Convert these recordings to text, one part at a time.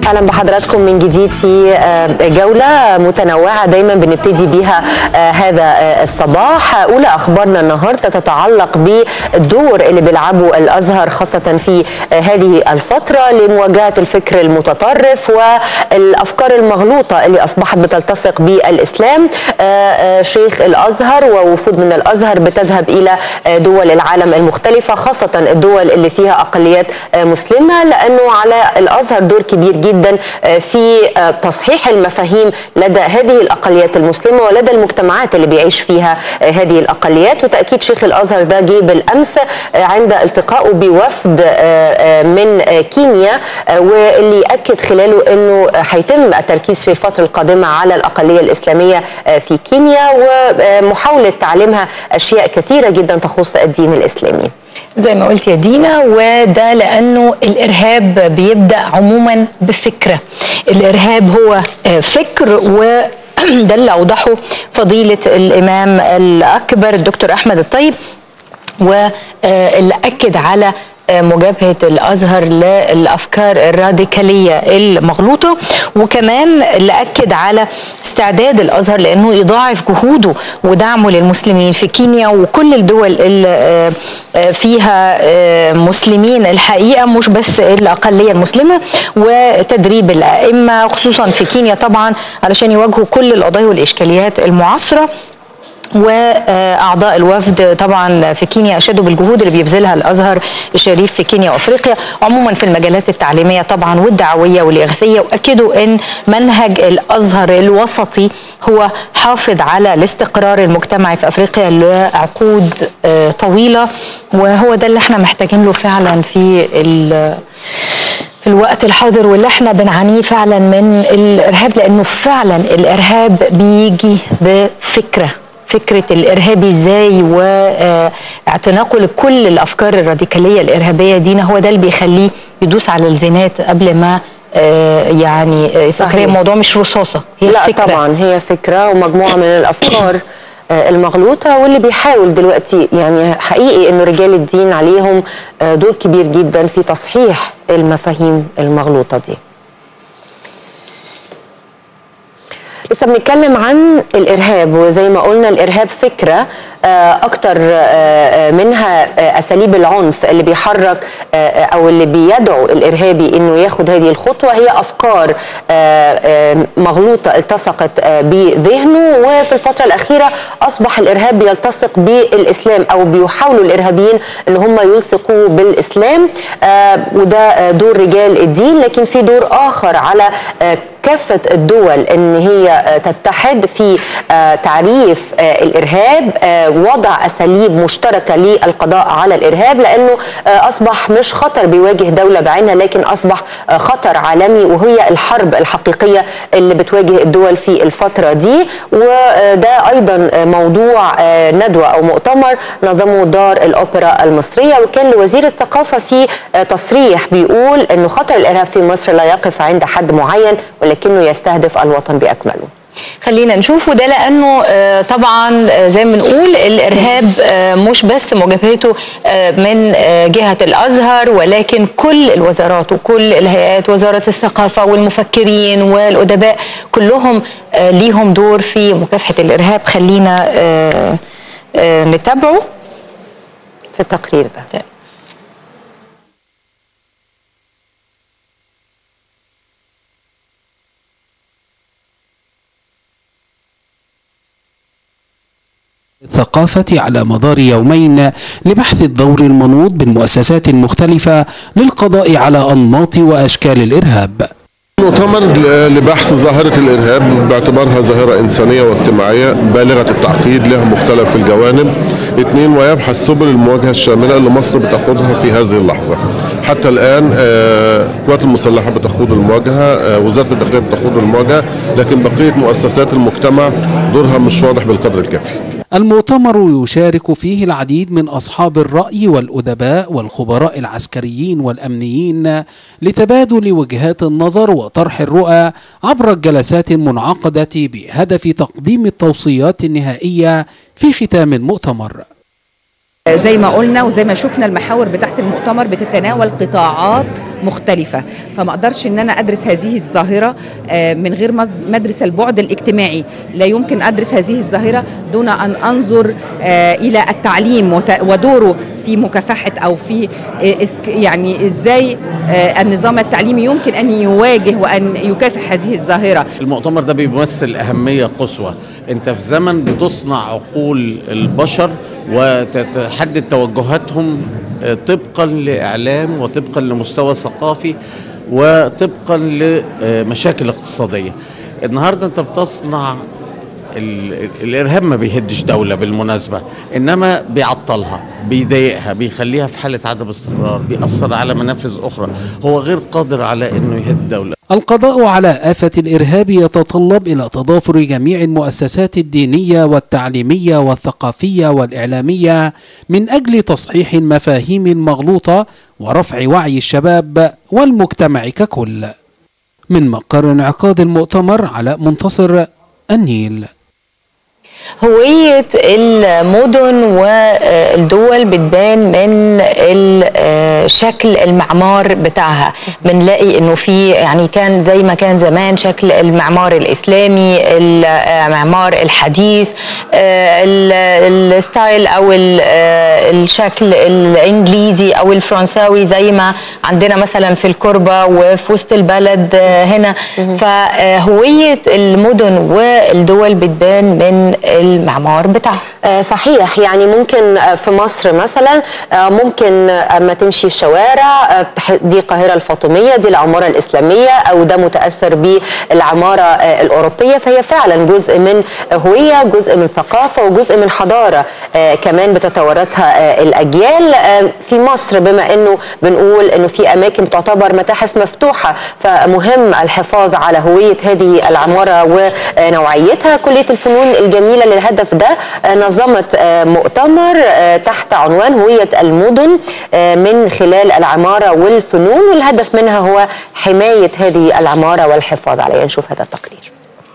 اهلا بحضراتكم من جديد في جوله متنوعه دايما بنبتدي بيها هذا الصباح اولى اخبارنا النهارده تتعلق بالدور اللي بيلعبه الازهر خاصه في هذه الفتره لمواجهه الفكر المتطرف والافكار المغلوطه اللي اصبحت بتلتصق بالاسلام شيخ الازهر ووفود من الازهر بتذهب الى دول العالم المختلفه خاصه الدول اللي فيها اقليات مسلمه لانه على الازهر دور كبير جدا في تصحيح المفاهيم لدى هذه الاقليات المسلمه ولدى المجتمعات اللي بيعيش فيها هذه الاقليات وتاكيد شيخ الازهر ده جه بالامس عند التقائه بوفد من كينيا واللي اكد خلاله انه هيتم التركيز في الفتره القادمه على الاقليه الاسلاميه في كينيا ومحاوله تعليمها اشياء كثيره جدا تخص الدين الاسلامي. زي ما قلت يا دينا وده لانه الارهاب بيبدا عموما بفكره الارهاب هو فكر و ده اللي اوضحه فضيله الامام الاكبر الدكتور احمد الطيب واللي اكد على مجابهه الازهر للافكار الراديكاليه المغلوطه وكمان اللي اكد على استعداد الازهر لانه يضاعف جهوده ودعمه للمسلمين في كينيا وكل الدول اللي فيها مسلمين الحقيقه مش بس الاقليه المسلمه وتدريب الائمه خصوصا في كينيا طبعا علشان يواجهوا كل القضايا والاشكاليات المعاصره واعضاء الوفد طبعا في كينيا اشادوا بالجهود اللي بيبذلها الازهر الشريف في كينيا وافريقيا عموما في المجالات التعليميه طبعا والدعويه والاغاثيه واكدوا ان منهج الازهر الوسطي هو حافظ على الاستقرار المجتمعي في افريقيا لعقود طويله وهو ده اللي احنا محتاجين له فعلا في في الوقت الحاضر واللي احنا بنعانيه فعلا من الارهاب لانه فعلا الارهاب بيجي بفكره فكره الارهابي ازاي واعتناقه لكل الافكار الراديكاليه الارهابيه دينا هو ده اللي بيخليه يدوس على الزينات قبل ما يعني فكره الموضوع مش رصاصه هي لا فكرة. طبعا هي فكره ومجموعه من الافكار المغلوطه واللي بيحاول دلوقتي يعني حقيقي انه رجال الدين عليهم دور كبير جدا في تصحيح المفاهيم المغلوطه دي لسه بنتكلم عن الارهاب وزي ما قلنا الارهاب فكره اكتر منها اساليب العنف اللي بيحرك او اللي بيدعو الارهابي انه ياخد هذه الخطوه هي افكار مغلوطه التصقت بذهنه وفي الفتره الاخيره اصبح الارهاب بيلتصق بالاسلام او بيحاولوا الارهابيين ان هم يلصقوا بالاسلام وده دور رجال الدين لكن في دور اخر على كافة الدول ان هي تتحد في تعريف الارهاب وضع اساليب مشتركة للقضاء على الارهاب لانه اصبح مش خطر بيواجه دولة بعينها لكن اصبح خطر عالمي وهي الحرب الحقيقية اللي بتواجه الدول في الفترة دي وده ايضا موضوع ندوة او مؤتمر نظمه دار الاوبرا المصرية وكان لوزير الثقافة في تصريح بيقول انه خطر الارهاب في مصر لا يقف عند حد معين ولكنه يستهدف الوطن باكمله خلينا نشوف وده لانه طبعا زي ما بنقول الارهاب مش بس مواجهته من جهه الازهر ولكن كل الوزارات وكل الهيئات وزاره الثقافه والمفكرين والادباء كلهم ليهم دور في مكافحه الارهاب خلينا نتابعه في التقرير ده الثقافة على مدار يومين لبحث الدور المنوط بالمؤسسات المختلفة للقضاء على أنماط وأشكال الإرهاب مؤتمر لبحث ظاهرة الإرهاب باعتبارها ظاهرة إنسانية واجتماعية بالغة التعقيد لها مختلف الجوانب اثنين ويبحث سبل المواجهة الشاملة اللي مصر بتاخدها في هذه اللحظة حتى الآن القوات المسلحة بتخوض المواجهة وزارة الداخلية بتخوض المواجهة لكن بقية مؤسسات المجتمع دورها مش واضح بالقدر الكافي المؤتمر يشارك فيه العديد من أصحاب الرأي والأدباء والخبراء العسكريين والأمنيين لتبادل وجهات النظر وطرح الرؤى عبر الجلسات المنعقدة بهدف تقديم التوصيات النهائية في ختام المؤتمر زي ما قلنا وزي ما شفنا المحاور بتاعت المؤتمر بتتناول قطاعات مختلفة فما اقدرش ان انا ادرس هذه الظاهرة آه، من غير ما ادرس البعد الاجتماعي لا يمكن ادرس هذه الظاهرة دون ان انظر آه، الى التعليم وت- ودوره في مكافحة او في آه، إسك- يعني ازاي آه، النظام التعليمي يمكن ان يواجه وان يكافح هذه الظاهرة المؤتمر ده بيمثل أهمية قصوى أنت في زمن بتصنع عقول البشر وتحدد توجهاتهم آه، طبقا لإعلام وطبقا لمستوى ثقافي وطبقا لمشاكل اقتصادية النهاردة أنت بتصنع ال- الارهاب ما بيهدش دوله بالمناسبه انما بيعطلها بيضايقها بيخليها في حاله عدم استقرار بيأثر على منافذ اخرى هو غير قادر على انه يهد دوله القضاء على آفة الإرهاب يتطلب إلى تضافر جميع المؤسسات الدينية والتعليمية والثقافية والإعلامية من أجل تصحيح المفاهيم المغلوطة ورفع وعي الشباب والمجتمع ككل. من مقر انعقاد المؤتمر على منتصر النيل. هوية المدن والدول بتبان من ال- شكل المعمار بتاعها بنلاقي انه في يعني كان زي ما كان زمان شكل المعمار الاسلامي المعمار الحديث آه، ال- الستايل او ال- آه، الشكل الانجليزي او الفرنساوي زي ما عندنا مثلا في الكربة وفي وسط البلد آه، هنا فهوية المدن والدول بتبان من المعمار بتاعها آه، صحيح يعني ممكن آه، في مصر مثلا آه، ممكن آه، اما تمشي في شوارع آه، بتح- دي القاهره الفاطميه دي العماره الاسلاميه او ده متاثر بالعماره آه، الاوروبيه فهي فعلا جزء من هويه جزء من ثقافه وجزء من حضاره آه، كمان بتتوارثها آه، الاجيال آه، في مصر بما انه بنقول انه في اماكن تعتبر متاحف مفتوحه فمهم الحفاظ على هويه هذه العماره ونوعيتها كليه الفنون الجميله للهدف ده آه، نظمت آه، مؤتمر آه، تحت عنوان هويه المدن آه، من خلال العماره والفنون والهدف منها هو حمايه هذه العماره والحفاظ عليها نشوف هذا التقرير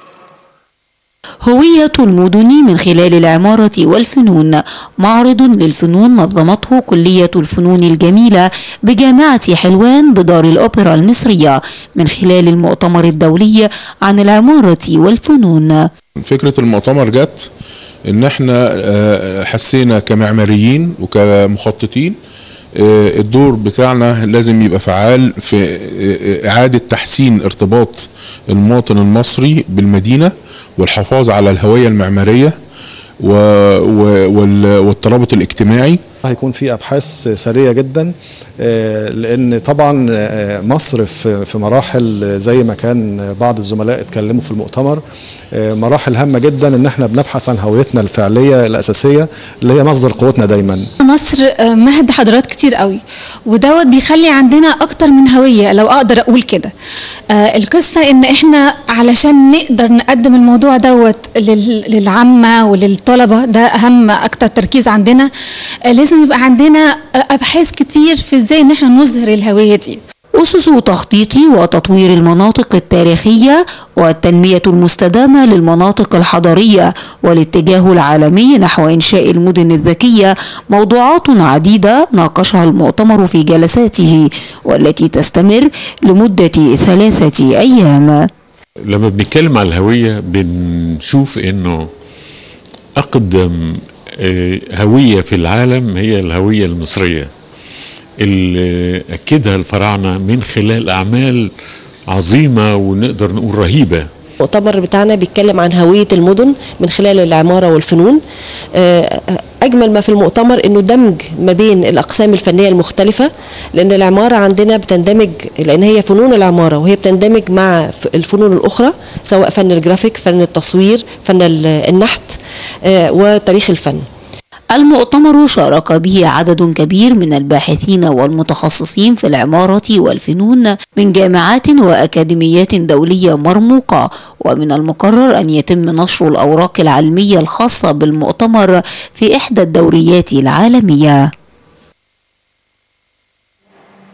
هوية المدن من خلال العمارة والفنون معرض للفنون نظمته كلية الفنون الجميلة بجامعة حلوان بدار الأوبرا المصرية من خلال المؤتمر الدولي عن العمارة والفنون فكرة المؤتمر جت ان احنا آه، حسينا كمعماريين وكمخططين آه، الدور بتاعنا لازم يبقى فعال في آه، اعادة تحسين ارتباط المواطن المصري بالمدينة والحفاظ على الهوية المعمارية و- و- وال- والترابط الاجتماعي هيكون في ابحاث سريه جدا آه، لان طبعا آه، مصر في في مراحل زي ما كان بعض الزملاء اتكلموا في المؤتمر آه، مراحل هامه جدا ان احنا بنبحث عن هويتنا الفعليه الاساسيه اللي هي مصدر قوتنا دايما مصر آه، مهد حضارات كتير قوي ودوت بيخلي عندنا اكتر من هويه لو اقدر اقول كده آه، القصه ان احنا علشان نقدر نقدم الموضوع دوت لل- للعامه وللطلبه ده اهم اكتر تركيز عندنا آه، لازم يبقى عندنا آه، ابحاث كتير في ازاي ان احنا نظهر الهويه دي أسس تخطيط وتطوير المناطق التاريخية والتنمية المستدامة للمناطق الحضرية والاتجاه العالمي نحو إنشاء المدن الذكية موضوعات عديدة ناقشها المؤتمر في جلساته والتي تستمر لمدة ثلاثة أيام لما بنتكلم على الهوية بنشوف انه اقدم آه، هوية في العالم هي الهوية المصرية اللي اكدها الفراعنة من خلال اعمال عظيمة ونقدر نقول رهيبة المؤتمر بتاعنا بيتكلم عن هوية المدن من خلال العمارة والفنون آه، أجمل ما في المؤتمر أنه دمج ما بين الأقسام الفنية المختلفة لأن العمارة عندنا بتندمج لأن هي فنون العمارة وهي بتندمج مع ف- الفنون الأخرى سواء فن الجرافيك فن التصوير فن ال- النحت آه، وتاريخ الفن المؤتمر شارك به عدد كبير من الباحثين والمتخصصين في العمارة والفنون من جامعات وأكاديميات دولية مرموقة ومن المقرر أن يتم نشر الأوراق العلمية الخاصة بالمؤتمر في إحدى الدوريات العالمية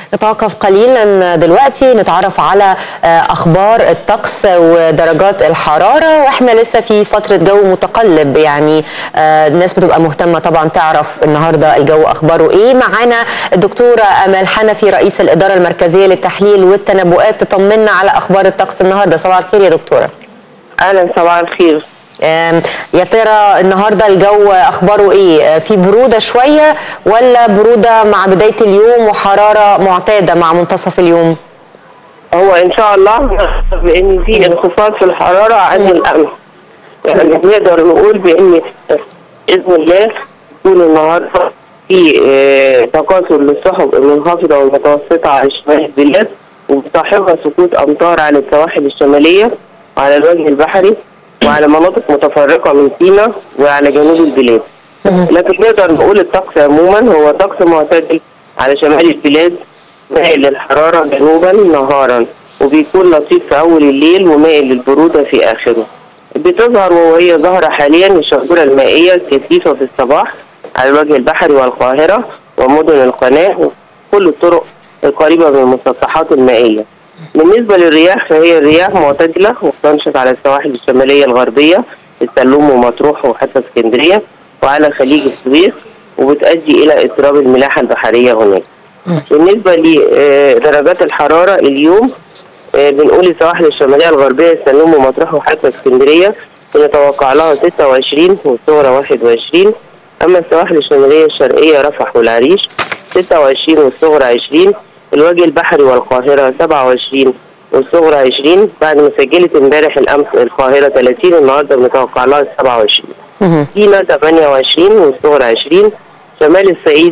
نتوقف قليلا دلوقتي نتعرف على اخبار الطقس ودرجات الحراره واحنا لسه في فتره جو متقلب يعني الناس بتبقى مهتمه طبعا تعرف النهارده الجو اخباره ايه معانا الدكتوره امال حنفي رئيس الاداره المركزيه للتحليل والتنبؤات تطمنا على اخبار الطقس النهارده صباح الخير يا دكتوره اهلا صباح الخير يا ترى النهارده الجو اخباره ايه في بروده شويه ولا بروده مع بدايه اليوم وحراره معتاده مع منتصف اليوم هو ان شاء الله بان في انخفاض في الحراره عن الامس يعني نقدر نقول بان باذن الله يكون النهارده في تكاثر للسحب المنخفضه والمتوسطه على شمال البلاد وبصاحبها سقوط امطار على السواحل الشماليه وعلى الوجه البحري وعلى مناطق متفرقة من سيناء وعلى جنوب البلاد لكن نقدر نقول الطقس عموما هو طقس معتدل على شمال البلاد مائل للحرارة جنوبا نهارا وبيكون لطيف في أول الليل ومائل للبرودة في آخره بتظهر وهي ظاهرة حاليا الشبورة المائية الكثيفة في الصباح على الوجه البحري والقاهرة ومدن القناة وكل الطرق القريبة من المسطحات المائية بالنسبة للرياح فهي الرياح معتدلة وبتنشط على السواحل الشمالية الغربية السلوم ومطروح وحتى اسكندرية وعلى خليج السويس وبتؤدي إلى اضطراب الملاحة البحرية هناك. بالنسبة لدرجات الحرارة اليوم بنقول السواحل الشمالية الغربية السلوم ومطروح وحتى اسكندرية بنتوقع لها 26 والصغرى 21 أما السواحل الشمالية الشرقية رفح والعريش 26 والصغرى 20 الوجه البحري والقاهرة 27 والصغرى 20 بعد ما سجلت امبارح الامس القاهرة 30 النهارده بنتوقع لها 27 سينا 28 والصغرى 20 شمال الصعيد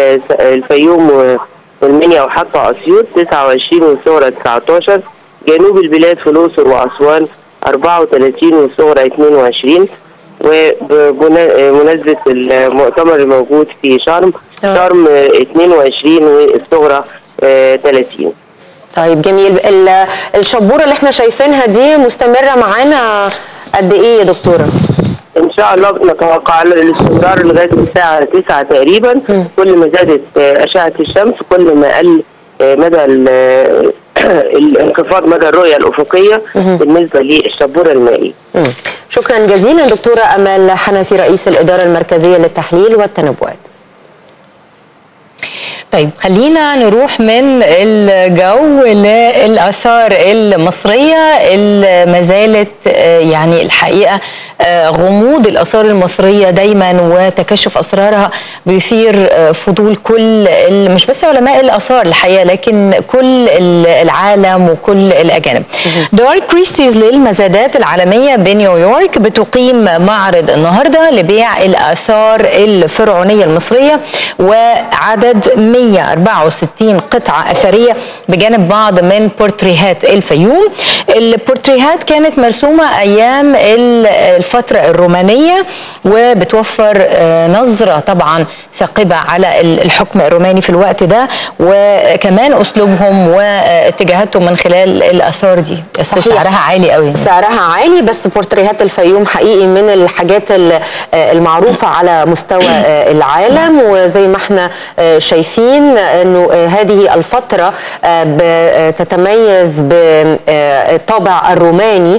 الفيوم والمنيا وحتى اسيوط 29 والصغرى 19 جنوب البلاد في الاقصر واسوان 34 والصغرى 22 وبمناسبة المؤتمر الموجود في شرم شرم 22 والصغرى 30 طيب جميل الشبوره اللي احنا شايفينها دي مستمره معانا قد ايه يا دكتوره؟ ان شاء الله بنتوقع الاستمرار لغايه الساعه 9 تقريبا م. كل ما زادت اشعه الشمس كل ما قل مدى الانخفاض مدى الرؤيه الافقيه م. بالنسبه للشبوره المائيه. شكرا جزيلا دكتوره امال حنفي رئيس الاداره المركزيه للتحليل والتنبؤات. طيب خلينا نروح من الجو للآثار المصرية اللي ما زالت يعني الحقيقة غموض الآثار المصرية دايما وتكشف أسرارها بيثير فضول كل مش بس علماء الآثار الحقيقة لكن كل العالم وكل الأجانب دار كريستيز للمزادات العالمية بنيويورك بتقيم معرض النهاردة لبيع الآثار الفرعونية المصرية وعدد 164 قطعة أثرية بجانب بعض من بورتريهات الفيوم البورتريهات كانت مرسومة أيام الفترة الرومانية وبتوفر نظرة طبعا ثاقبة على الحكم الروماني في الوقت ده وكمان أسلوبهم واتجاهاتهم من خلال الآثار دي سعرها عالي قوي سعرها عالي بس بورتريهات الفيوم حقيقي من الحاجات المعروفة على مستوى العالم وزي ما احنا شايفين انه هذه الفترة تتميز بالطابع الروماني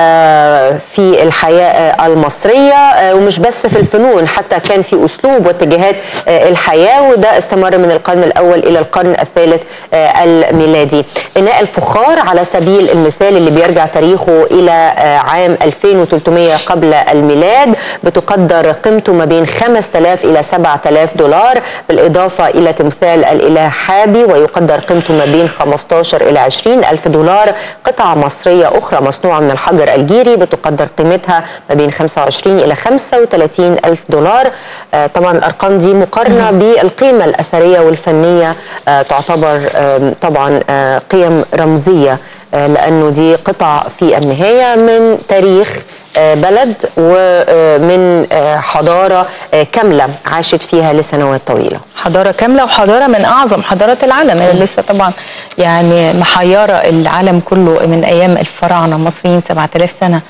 في الحياة المصرية ومش بس في الفنون حتى كان في أسلوب واتجاهات الحياة وده استمر من القرن الأول إلى القرن الثالث الميلادي إناء الفخار على سبيل المثال اللي بيرجع تاريخه إلى عام 2300 قبل الميلاد بتقدر قيمته ما بين 5000 إلى 7000 دولار بالإضافة إلى تمثال الإله حابي ويقدر قيمته ما بين 15 إلى 20 ألف دولار قطعة مصرية أخرى مصنوعة من الحجر الجيري بتقدر قيمتها ما بين 25 إلى 35 ألف دولار آه طبعا الأرقام دي مقارنة بالقيمة الأثرية والفنية آه تعتبر آه طبعا آه قيم رمزية آه لأنه دي قطع في النهاية من تاريخ بلد ومن حضارة كاملة عاشت فيها لسنوات طويلة حضارة كاملة وحضارة من أعظم حضارات العالم اللي لسه طبعا يعني محيرة العالم كله من أيام الفراعنة المصريين 7000 سنة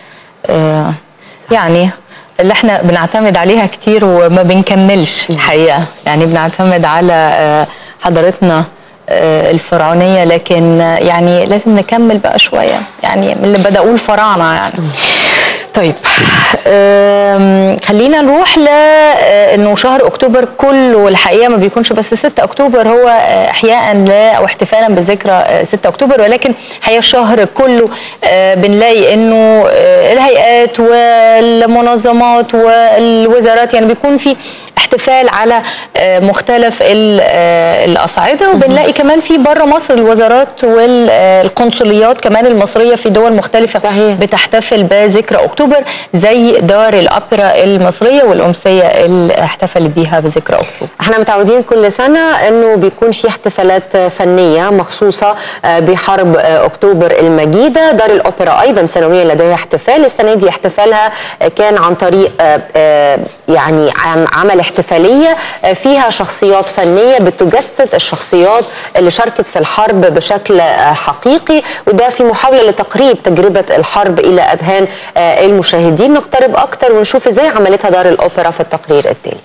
يعني اللي احنا بنعتمد عليها كتير وما بنكملش الحقيقة يعني بنعتمد على حضارتنا آه، الفرعونيه لكن آه، يعني لازم نكمل بقى شويه يعني من اللي بدأوا الفراعنه يعني طيب آم، خلينا نروح ل آه، انه شهر اكتوبر كله الحقيقه ما بيكونش بس 6 اكتوبر هو آه، احياء ل او احتفالا بذكرى آه، 6 اكتوبر ولكن الحقيقه الشهر كله آه، بنلاقي انه آه، الهيئات والمنظمات والوزارات يعني بيكون في احتفال على آه، مختلف ال- آه، الاصعده وبنلاقي كمان في بره مصر الوزارات والقنصليات كمان المصريه في دول مختلفه صحيح. بتحتفل بذكرى اكتوبر زي دار الاوبرا المصريه والامسيه اللي احتفلت بيها بذكرى اكتوبر احنا متعودين كل سنة انه بيكون في احتفالات فنية مخصوصة آه، بحرب آه، اكتوبر المجيدة دار الاوبرا ايضا سنويا لديها احتفال السنة دي احتفالها آه، كان عن طريق آه، آه، يعني عن عمل احتفالية آه، فيها شخصيات فنية بتجسد الشخصيات اللي شاركت في الحرب بشكل آه، حقيقي وده في محاولة لتقريب تجربة الحرب الى اذهان آه، المشاهدين نقترب اكتر ونشوف ازاي عملتها دار الاوبرا في التقرير التالي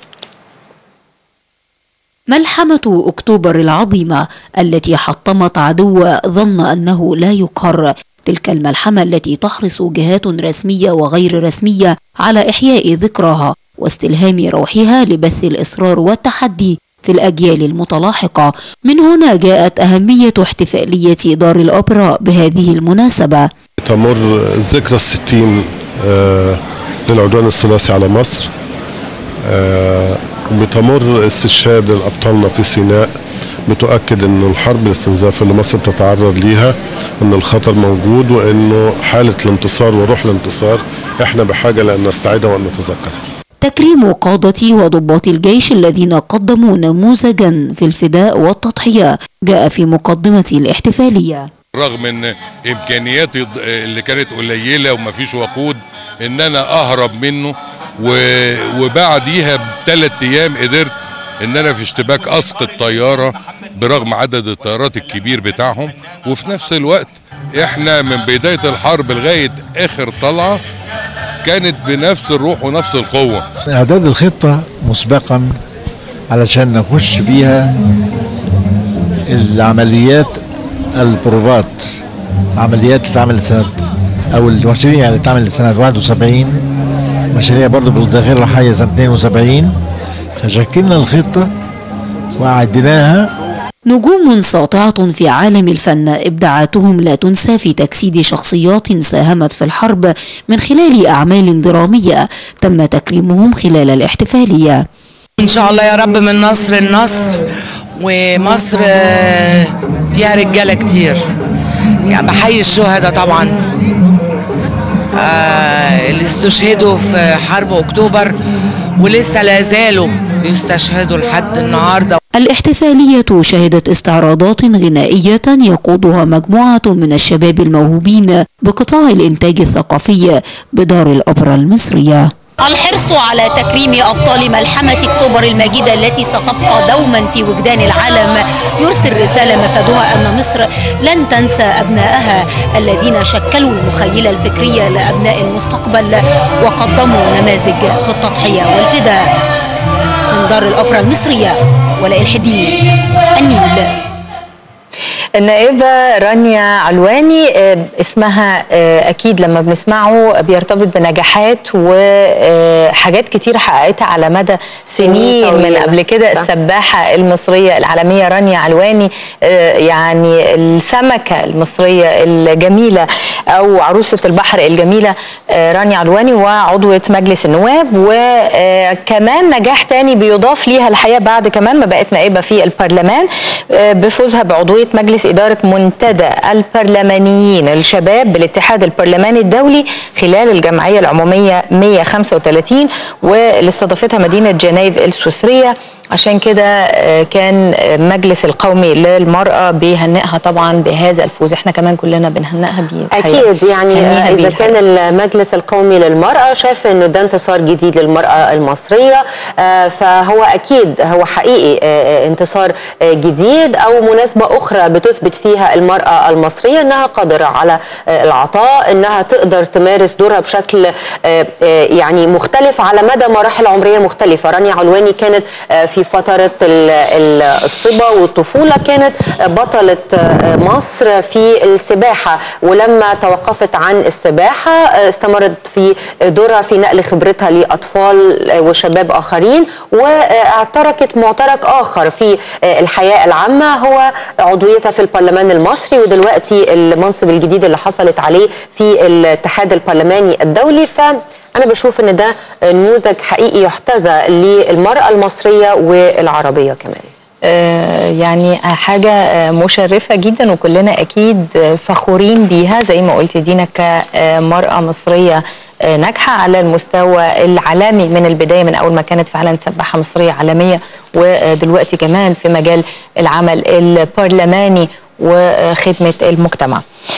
ملحمة أكتوبر العظيمة التي حطمت عدو ظن أنه لا يقهر تلك الملحمة التي تحرص جهات رسمية وغير رسمية على إحياء ذكراها واستلهام روحها لبث الإصرار والتحدي في الأجيال المتلاحقة من هنا جاءت أهمية احتفالية دار الأوبرا بهذه المناسبة تمر الذكرى الستين آه، للعدوان الثلاثي على مصر آه، بتمر استشهاد أبطالنا في سيناء بتؤكد أن الحرب الاستنزاف اللي مصر بتتعرض ليها أن الخطر موجود وأنه حالة الانتصار وروح الانتصار إحنا بحاجة لأن نستعيدها وأن نتذكرها تكريم قادة وضباط الجيش الذين قدموا نموذجا في الفداء والتضحية جاء في مقدمة الاحتفالية رغم ان امكانياتي ض- اللي كانت قليله ومفيش وقود ان انا اهرب منه و... وبعديها بثلاث ايام قدرت ان انا في اشتباك اسقط طياره برغم عدد الطيارات الكبير بتاعهم وفي نفس الوقت احنا من بدايه الحرب لغايه اخر طلعه كانت بنفس الروح ونفس القوه إعداد الخطة مسبقا علشان نخش بيها العمليات البروفات عمليات اللي اتعملت سنة أو المشاريع اللي اتعملت سنة 71 مشاريع برضه بالذاكرة الحية سنة 72 فشكلنا الخطة وأعدناها نجوم ساطعة في عالم الفن إبداعاتهم لا تنسى في تجسيد شخصيات ساهمت في الحرب من خلال أعمال درامية تم تكريمهم خلال الاحتفالية ان شاء الله يا رب من نصر لنصر ومصر آه، فيها رجاله كتير يعني بحيي الشهداء طبعا آه، اللي استشهدوا في حرب اكتوبر ولسه لا زالوا بيستشهدوا لحد النهارده الاحتفالية شهدت استعراضات غنائية يقودها مجموعة من الشباب الموهوبين بقطاع الإنتاج الثقافي بدار الأوبرا المصرية الحرص على تكريم أبطال ملحمة أكتوبر المجيدة التي ستبقى دوما في وجدان العالم يرسل رسالة مفادها أن مصر لن تنسى أبنائها الذين شكلوا المخيلة الفكرية لأبناء المستقبل وقدموا نماذج في التضحية والفداء من دار الأوبرا المصرية ولاء الحديني النيل النائبة رانيا علواني آه، اسمها آه، أكيد لما بنسمعه بيرتبط بنجاحات وحاجات كتير حققتها على مدى سنين من طويلة. قبل كده صح. السباحة المصرية العالمية رانيا علواني آه، يعني السمكة المصرية الجميلة أو عروسة البحر الجميلة آه، رانيا علواني وعضوة مجلس النواب وكمان نجاح تاني بيضاف ليها الحقيقة بعد كمان ما بقت نائبة في البرلمان آه، بفوزها بعضوية مجلس إدارة منتدى البرلمانيين الشباب بالاتحاد البرلماني الدولي خلال الجمعية العمومية 135 واللي استضافتها مدينة جنيف السويسرية عشان كده آه، كان آه، مجلس القومي للمرأة بيهنئها طبعا بهذا الفوز احنا كمان كلنا بنهنئها بيه الحقيقة. اكيد يعني هنيها اذا بيه كان المجلس القومي للمراه شاف انه ده انتصار جديد للمراه المصريه آه، فهو اكيد هو حقيقي آه، آه، انتصار آه، جديد او مناسبه اخرى بتثبت فيها المراه المصريه انها قادره على آه، العطاء انها تقدر تمارس دورها بشكل آه، آه، يعني مختلف على مدى مراحل عمريه مختلفه رانيا علواني كانت آه، في في فتره ال- ال- الصبا والطفوله كانت بطله آه، مصر في السباحه ولما توقفت عن السباحه آه، استمرت في دورها في نقل خبرتها لاطفال آه، وشباب اخرين واعتركت معترك اخر في آه، الحياه العامه هو عضويتها في البرلمان المصري ودلوقتي المنصب الجديد اللي حصلت عليه في الاتحاد البرلماني الدولي فانا بشوف ان ده نموذج حقيقي يحتذى للمراه المصريه والعربيه كمان آه، يعني حاجة آه، مشرفة جدا وكلنا أكيد آه، فخورين بيها زي ما قلت دينا كمرأة مصرية آه، ناجحة على المستوى العالمي من البداية من أول ما كانت فعلا سباحة مصرية عالمية ودلوقتي كمان في مجال العمل البرلماني وخدمة المجتمع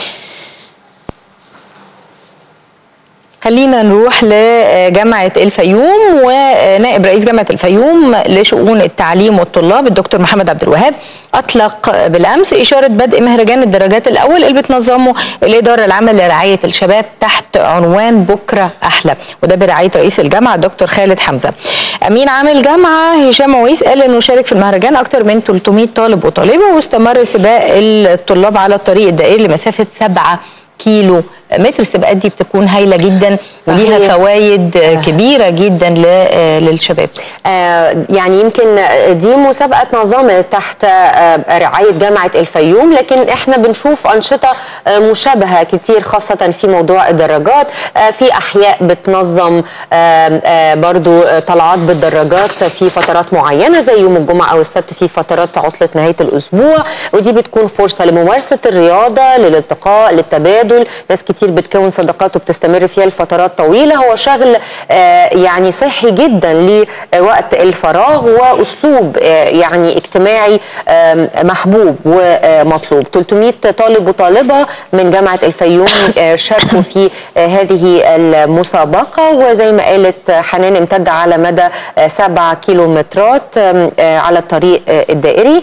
خلينا نروح لجامعة الفيوم ونائب رئيس جامعة الفيوم لشؤون التعليم والطلاب الدكتور محمد عبد الوهاب أطلق بالأمس إشارة بدء مهرجان الدرجات الأول اللي بتنظمه الإدارة العامة لرعاية الشباب تحت عنوان بكرة أحلى وده برعاية رئيس الجامعة الدكتور خالد حمزة أمين عام الجامعة هشام عويس قال إنه شارك في المهرجان أكثر من 300 طالب وطالبة واستمر سباق الطلاب على الطريق الدائري لمسافة 7 كيلو متر السباقات دي بتكون هايله جدا وليها صحيح. فوائد كبيره جدا ل- للشباب آه، يعني يمكن دي مسابقة اتنظمت تحت آه، رعاية جامعة الفيوم لكن احنا بنشوف أنشطة آه، مشابهة كتير خاصة في موضوع الدراجات آه، في أحياء بتنظم آه، آه، برضو آه، طلعات بالدراجات في فترات معينة زي يوم الجمعة أو السبت في فترات عطلة نهاية الأسبوع ودي بتكون فرصة لممارسة الرياضة للالتقاء للتبادل ناس كتير بتكون صداقات وبتستمر فيها لفترات طويلة هو شغل آه، يعني صحي جدا لوقت الفراغ وأسلوب آه، يعني اجتماعي آم، محبوب ومطلوب 300 طالب وطالبة من جامعة الفيوم آه، شاركوا في آه، هذه المسابقة وزي ما قالت حنان امتد على مدى آه، سبع كيلومترات آم، آه، على الطريق آه، الدائري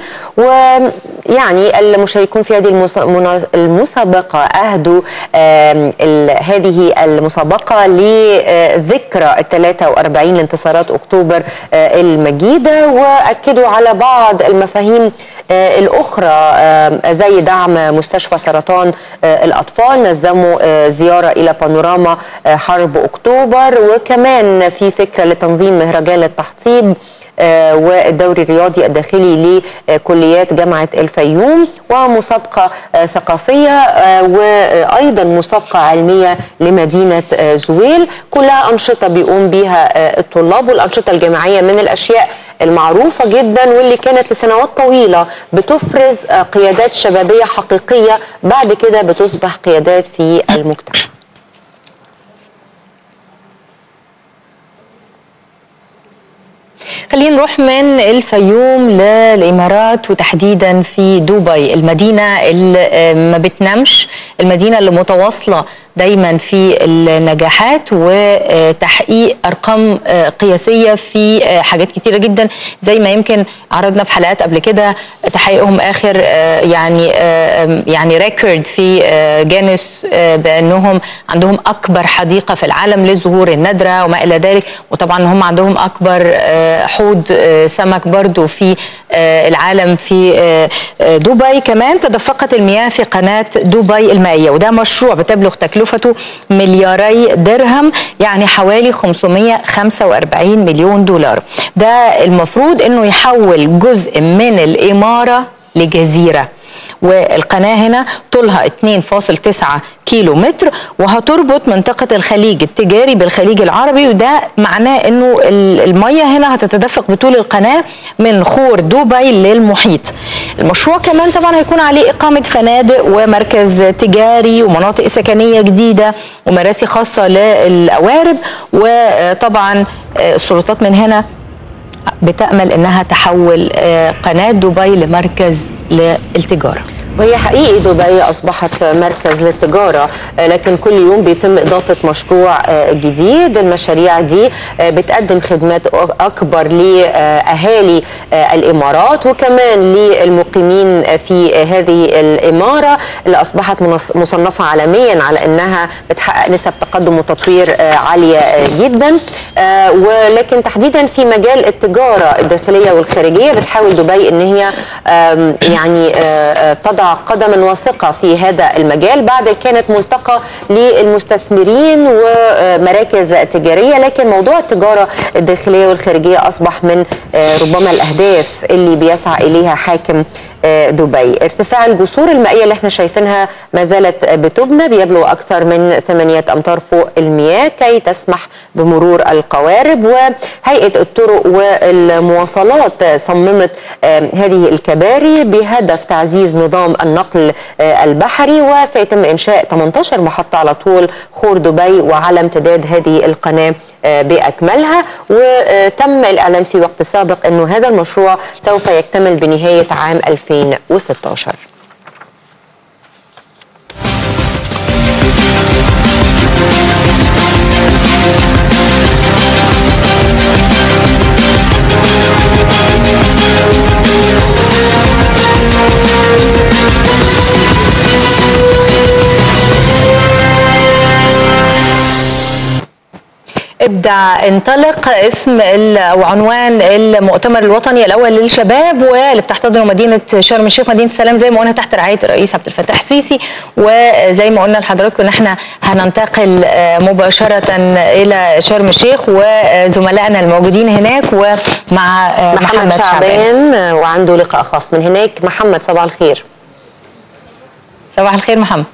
ويعني المشاركون في هذه المس- منا- المسابقة أهدوا آم، ال- هذه المسابقة لذكرى ال 43 لانتصارات أكتوبر آه، المجيدة وأكدوا على بعض المفاهيم آه، الأخرى آم، زي دعم مستشفى سرطان آه، الأطفال نظموا آه، زيارة إلى بانوراما آه، حرب أكتوبر وكمان في فكرة لتنظيم مهرجان التحطيب آه، والدوري الرياضي الداخلي لكليات جامعة الفيوم ومسابقة آه، ثقافية آه، وأيضا مسابقة علمية لمدينة آه، زويل كلها أنشطة بيقوم بيها آه، الطلاب والأنشطة الجامعية من الأشياء المعروفة جدا واللي كانت لسنوات طويلة بتفرز آه، قيادات شبابية حقيقية بعد كده بتصبح قيادات في المجتمع خلينا نروح من الفيوم للامارات وتحديدا في دبي المدينه اللي آه، ما بتنامش المدينه اللي متواصله دايما في النجاحات وتحقيق ارقام آه، قياسيه في آه، حاجات كتيره جدا زي ما يمكن عرضنا في حلقات قبل كده تحقيقهم اخر آه، يعني آه، يعني ريكورد في آه، جانس آه، بانهم عندهم اكبر حديقه في العالم للزهور النادره وما الى ذلك وطبعا هم عندهم اكبر آه، حوض آه، سمك برضو في آه، العالم في آه، آه، دبي كمان تدفقت المياه في قناه دبي المائيه وده مشروع بتبلغ تكلفته ملياري درهم يعني حوالي 545 مليون دولار ده المفروض انه يحول جزء من الاماره لجزيره والقناة هنا طولها 2.9 كيلو متر وهتربط منطقة الخليج التجاري بالخليج العربي وده معناه انه ال- المية هنا هتتدفق بطول القناة من خور دبي للمحيط المشروع كمان طبعا هيكون عليه إقامة فنادق ومركز تجاري ومناطق سكنية جديدة ومراسي خاصة للقوارب وطبعا آه، السلطات من هنا بتأمل انها تحول آه، قناة دبي لمركز للتجارة وهي حقيقي دبي أصبحت مركز للتجارة آه، لكن كل يوم بيتم إضافة مشروع آه، جديد المشاريع دي آه، بتقدم خدمات أ- أكبر لأهالي آه، الإمارات وكمان للمقيمين في هذه الإمارة اللي أصبحت منص- مصنفة عالميا على أنها بتحقق نسب تقدم وتطوير آه، عالية آه، جدا آه، ولكن تحديدا في مجال التجارة الداخلية والخارجية بتحاول دبي أن هي آم، يعني آه، آه، تضع قدما واثقة في هذا المجال بعد كانت ملتقى للمستثمرين ومراكز تجارية لكن موضوع التجارة الداخلية والخارجية أصبح من آه، ربما الأهداف اللي بيسعى إليها حاكم آه، دبي ارتفاع الجسور المائية اللي احنا شايفينها ما زالت بتبنى بيبلغ أكثر من ثمانية أمتار فوق المياه كي تسمح بمرور القوارب وهيئة الطرق والمواصلات صممت آه، هذه الكباري بهدف تعزيز نظام النقل آه، البحري وسيتم إنشاء 18 محطة على طول خور دبي وعلى امتداد هذه القناة آه، بأكملها وتم الإعلان في وقت سابق أنه هذا المشروع سوف يكتمل بنهاية عام 2016 ابدع انطلق اسم ال- او عنوان المؤتمر الوطني الاول للشباب واللي بتحتضنه مدينه شرم الشيخ مدينه السلام زي ما قلنا تحت رعايه الرئيس عبد الفتاح السيسي وزي ما قلنا لحضراتكم ان احنا هننتقل آه، مباشره الى شرم الشيخ وزملائنا الموجودين هناك ومع آه، محمد شعبان آه، وعنده لقاء خاص من هناك محمد صباح الخير صباح الخير محمد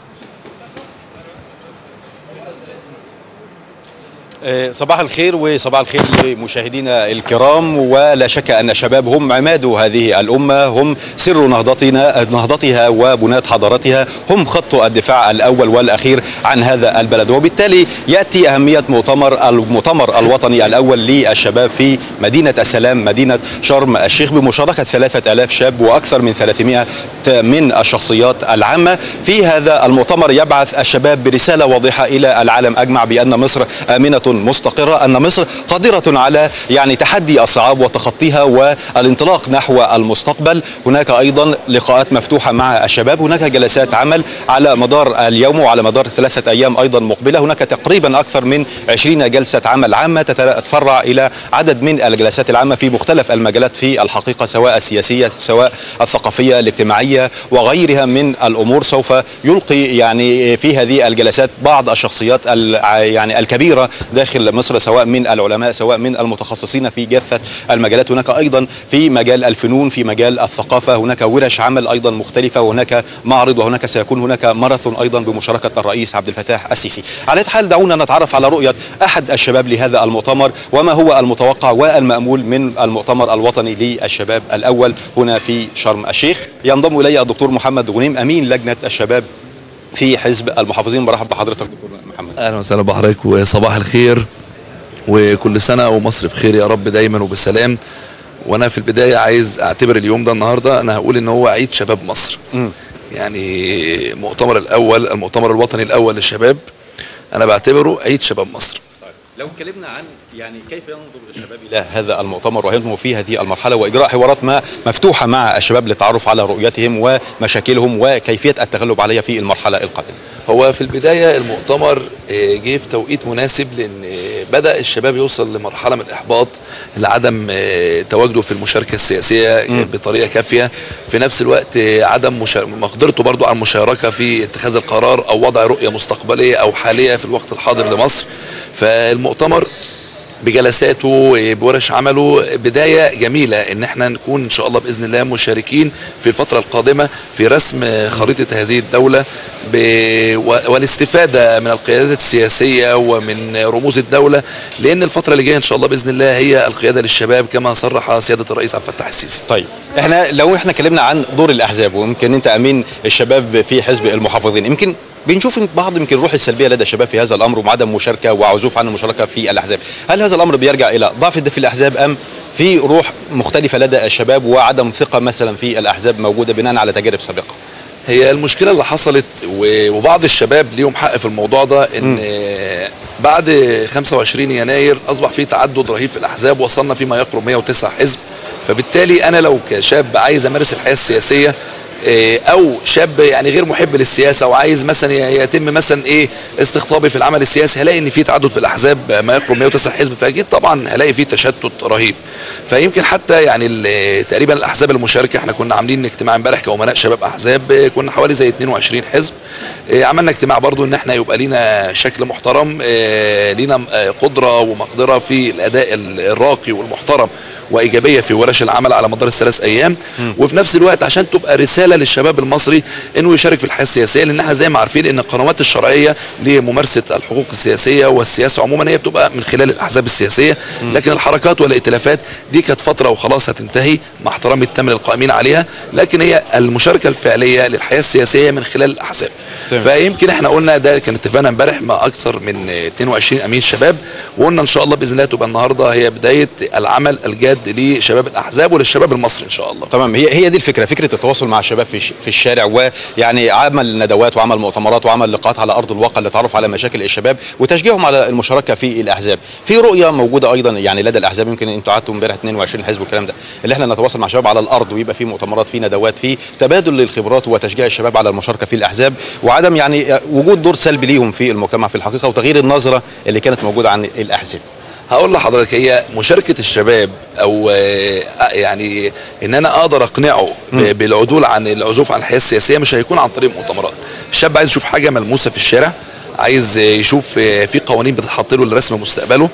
آه، صباح الخير وصباح الخير لمشاهدينا الكرام ولا شك ان الشباب هم عماد هذه الامه هم سر نهضتنا نهضتها وبناة حضارتها هم خط الدفاع الاول والاخير عن هذا البلد وبالتالي ياتي اهميه مؤتمر المؤتمر الوطني الاول للشباب في مدينه السلام مدينه شرم الشيخ بمشاركه 3000 شاب واكثر من 300 من الشخصيات العامه في هذا المؤتمر يبعث الشباب برساله واضحه الى العالم اجمع بان مصر امنه مستقره ان مصر قادره على يعني تحدي الصعاب وتخطيها والانطلاق نحو المستقبل هناك ايضا لقاءات مفتوحه مع الشباب هناك جلسات عمل على مدار اليوم وعلى مدار ثلاثه ايام ايضا مقبله هناك تقريبا اكثر من 20 جلسه عمل عامه تتفرع الى عدد من الجلسات العامه في مختلف المجالات في الحقيقه سواء السياسيه سواء الثقافيه الاجتماعيه وغيرها من الامور سوف يلقي يعني في هذه الجلسات بعض الشخصيات الع- يعني الكبيره داخل مصر سواء من العلماء سواء من المتخصصين في كافه المجالات هناك ايضا في مجال الفنون في مجال الثقافه هناك ورش عمل ايضا مختلفه وهناك معرض وهناك سيكون هناك ماراثون ايضا بمشاركه الرئيس عبد الفتاح السيسي على أية حال دعونا نتعرف على رؤيه احد الشباب لهذا المؤتمر وما هو المتوقع والمامول من المؤتمر الوطني للشباب الاول هنا في شرم الشيخ ينضم الي الدكتور محمد غنيم امين لجنه الشباب في حزب المحافظين برحب بحضرتك دكتور محمد اهلا وسهلا بحضرتك وصباح الخير وكل سنه ومصر بخير يا رب دايما وبسلام وانا في البدايه عايز اعتبر اليوم ده النهارده انا هقول ان هو عيد شباب مصر يعني مؤتمر الاول المؤتمر الوطني الاول للشباب انا بعتبره عيد شباب مصر لو اتكلمنا عن يعني كيف ينظر الشباب الى هذا المؤتمر وهم في هذه المرحله واجراء حوارات ما مفتوحه مع الشباب للتعرف على رؤيتهم ومشاكلهم وكيفيه التغلب عليها في المرحله القادمه. هو في البداية المؤتمر آه، جه في توقيت مناسب لأن آه، بدأ الشباب يوصل لمرحلة من الإحباط لعدم آه، تواجده في المشاركة السياسية آه، بطريقة كافية في نفس الوقت آه، عدم مشا- مقدرته برضو على المشاركة في اتخاذ القرار أو وضع رؤية مستقبلية أو حالية في الوقت الحاضر لمصر فالمؤتمر بجلساته بورش عمله بدايه جميله ان احنا نكون ان شاء الله باذن الله مشاركين في الفتره القادمه في رسم خريطه هذه الدوله ب... و- والاستفاده من القيادات السياسيه ومن رموز الدوله لان الفتره اللي جايه ان شاء الله باذن الله هي القياده للشباب كما صرح سياده الرئيس عبد الفتاح السيسي. طيب احنا لو احنا اتكلمنا عن دور الاحزاب ويمكن انت امين الشباب في حزب المحافظين يمكن بنشوف بعض يمكن الروح السلبيه لدى الشباب في هذا الامر وعدم مشاركه وعزوف عن المشاركه في الاحزاب، هل هذا الامر بيرجع الى ضعف في الاحزاب ام في روح مختلفه لدى الشباب وعدم ثقه مثلا في الاحزاب موجوده بناء على تجارب سابقه؟ هي المشكله اللي حصلت و- وبعض الشباب ليهم حق في الموضوع ده ان آه، بعد 25 يناير اصبح في تعدد رهيب في الاحزاب وصلنا فيما يقرب 109 حزب فبالتالي انا لو كشاب عايز امارس الحياه السياسيه آه، او شاب يعني غير محب للسياسه وعايز مثلا ي- يتم مثلا ايه استقطابي في العمل السياسي هلاقي ان في تعدد في الاحزاب ما يقرب 109 حزب فاكيد طبعا هلاقي في تشتت رهيب فيمكن حتى يعني ال- تقريبا الاحزاب المشاركه احنا كنا عاملين اجتماع امبارح كامناء شباب احزاب آه، كنا حوالي زي 22 حزب آه، عملنا اجتماع برضو ان احنا يبقى لينا شكل محترم آه، لينا آه، قدره ومقدره في الاداء ال- الراقي والمحترم وايجابيه في ورش العمل على مدار الثلاث ايام وفي نفس الوقت عشان تبقى رساله للشباب المصري انه يشارك في الحياه السياسيه لان احنا زي ما عارفين ان القنوات الشرعيه لممارسه الحقوق السياسيه والسياسه عموما هي بتبقى من خلال الاحزاب السياسيه لكن الحركات والائتلافات دي كانت فتره وخلاص هتنتهي مع احترامي التام للقائمين عليها لكن هي المشاركه الفعليه للحياه السياسيه من خلال الاحزاب تمام. فيمكن احنا قلنا ده كان اتفقنا امبارح مع اكثر من 22 امين شباب وقلنا ان شاء الله باذن الله تبقى النهارده هي بدايه العمل الجاد لشباب الاحزاب وللشباب المصري ان شاء الله تمام هي هي دي الفكره فكره التواصل مع الشباب في ش- في الشارع ويعني عمل ندوات وعمل مؤتمرات وعمل لقاءات على ارض الواقع للتعرف على مشاكل الشباب وتشجيعهم على المشاركه في الاحزاب في رؤيه موجوده ايضا يعني لدى الاحزاب يمكن انتوا قعدتوا امبارح 22 حزب والكلام ده اللي احنا نتواصل مع الشباب على الارض ويبقى في مؤتمرات في ندوات في تبادل للخبرات وتشجيع الشباب على المشاركه في الاحزاب وعدم يعني وجود دور سلبي ليهم في المجتمع في الحقيقه وتغيير النظره اللي كانت موجوده عن الاحزاب هقول لحضرتك هي مشاركه الشباب او آه، يعني ان انا اقدر اقنعه ب- بالعدول عن العزوف عن الحياه السياسيه مش هيكون عن طريق مؤتمرات الشاب عايز يشوف حاجه ملموسه في الشارع عايز يشوف آه، في قوانين بتتحط له لرسم مستقبله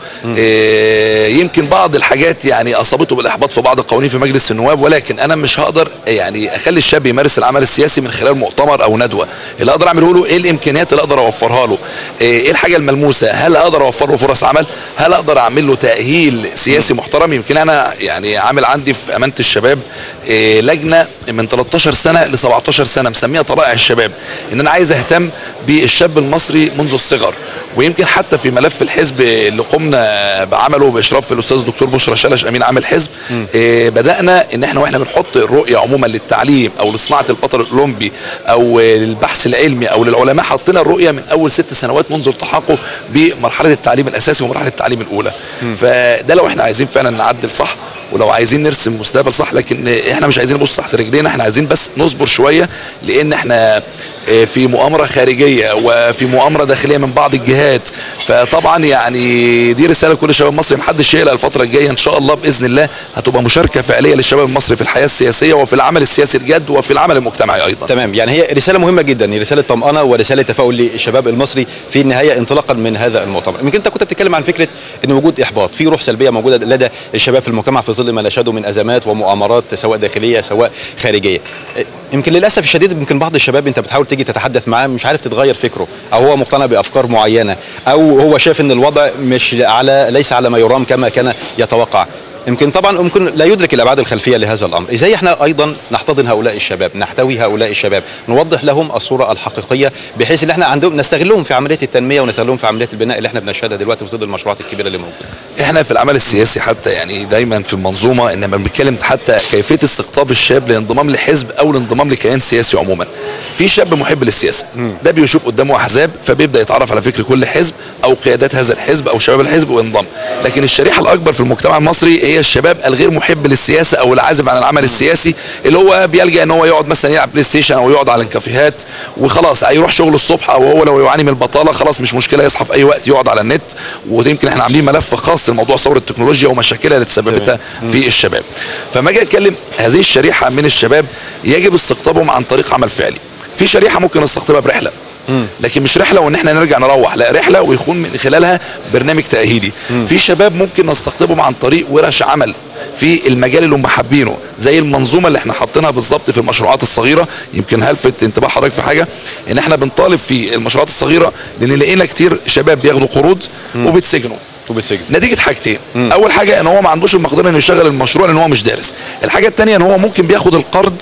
آه، يمكن بعض الحاجات يعني اصابته بالاحباط في بعض القوانين في مجلس النواب ولكن انا مش هقدر يعني اخلي الشاب يمارس العمل السياسي من خلال مؤتمر او ندوه اللي اقدر اعمله له ايه الامكانيات اللي اقدر اوفرها له آه، ايه الحاجه الملموسه هل اقدر اوفر له فرص عمل هل اقدر اعمل له تاهيل سياسي محترم يمكن انا يعني عامل عندي في امانه الشباب آه، لجنه من 13 سنه ل 17 سنه مسميها طلائع الشباب ان انا عايز اهتم بالشاب المصري منذ الصغر ويمكن حتى في ملف الحزب اللي قمنا بعمله باشراف الاستاذ دكتور بشرى شلش امين عام الحزب آه، بدانا ان احنا واحنا بنحط الرؤيه عموما للتعليم او لصناعه البطل الاولمبي او آه، للبحث العلمي او للعلماء حطينا الرؤيه من اول ست سنوات منذ التحاقه بمرحله التعليم الاساسي ومرحله التعليم الاولى فده لو احنا عايزين فعلا نعدل صح ولو عايزين نرسم مستقبل صح لكن احنا مش عايزين نبص تحت رجلينا احنا عايزين بس نصبر شويه لان احنا اه، في مؤامره خارجيه وفي مؤامره داخليه من بعض الجهات فطبعا يعني دي رساله لكل شباب مصري محدش يقلق الفتره الجايه ان شاء الله باذن الله هتبقى مشاركه فعليه للشباب المصري في الحياه السياسيه وفي العمل السياسي الجاد وفي العمل المجتمعي ايضا تمام يعني هي رساله مهمه جدا هي رساله طمانه ورساله تفاؤل للشباب المصري في النهايه انطلاقا من هذا المؤتمر يمكن انت كنت بتتكلم عن فكره ان وجود احباط في روح سلبيه موجوده لدى الشباب في المجتمع في ظل ما نشهده من ازمات ومؤامرات سواء داخليه سواء خارجيه يمكن للاسف الشديد يمكن بعض الشباب انت بتحاول تيجي تتحدث معاه مش عارف تتغير فكره او هو مقتنع بافكار معينه او هو شايف ان الوضع مش على ليس على ما يرام كما كان يتوقع يمكن طبعا ممكن لا يدرك الابعاد الخلفيه لهذا الامر ازاي احنا ايضا نحتضن هؤلاء الشباب نحتوي هؤلاء الشباب نوضح لهم الصوره الحقيقيه بحيث ان احنا عندهم نستغلهم في عمليه التنميه ونستغلهم في عمليه البناء اللي احنا بنشهدها دلوقتي في ظل المشروعات الكبيره اللي موجوده احنا في العمل السياسي حتى يعني دايما في المنظومه انما بنتكلم حتى كيفيه استقطاب الشاب للانضمام لحزب او الانضمام لكيان سياسي عموما في شاب محب للسياسه ده بيشوف قدامه احزاب فبيبدا يتعرف على فكر كل حزب او قيادات هذا الحزب او شباب الحزب وينضم لكن الشريحه الاكبر في المجتمع المصري هي الشباب الغير محب للسياسه او العازف عن العمل السياسي اللي هو بيلجا ان هو يقعد مثلا يلعب بلاي ستيشن او يقعد على الكافيهات وخلاص هيروح شغل الصبح او هو لو يعاني من البطاله خلاص مش مشكله يصحى في اي وقت يقعد على النت ويمكن احنا عاملين ملف خاص لموضوع ثوره التكنولوجيا ومشاكلها اللي تسببتها في الشباب فما اجي اتكلم هذه الشريحه من الشباب يجب استقطابهم عن طريق عمل فعلي في شريحه ممكن نستقطبها برحله لكن مش رحله وان احنا نرجع نروح لا رحله ويكون من خلالها برنامج تاهيلي في شباب ممكن نستقطبهم عن طريق ورش عمل في المجال اللي هم حابينه زي المنظومه اللي احنا حاطينها بالظبط في المشروعات الصغيره يمكن هلفت انتباه حضرتك في حاجه ان احنا بنطالب في المشروعات الصغيره لان لقينا كتير شباب بياخدوا قروض وبيتسجنوا وبالسجن نتيجه حاجتين اول حاجه ان هو ما عندوش المقدره انه يشغل المشروع لان هو مش دارس الحاجه الثانيه ان هو ممكن بياخد القرض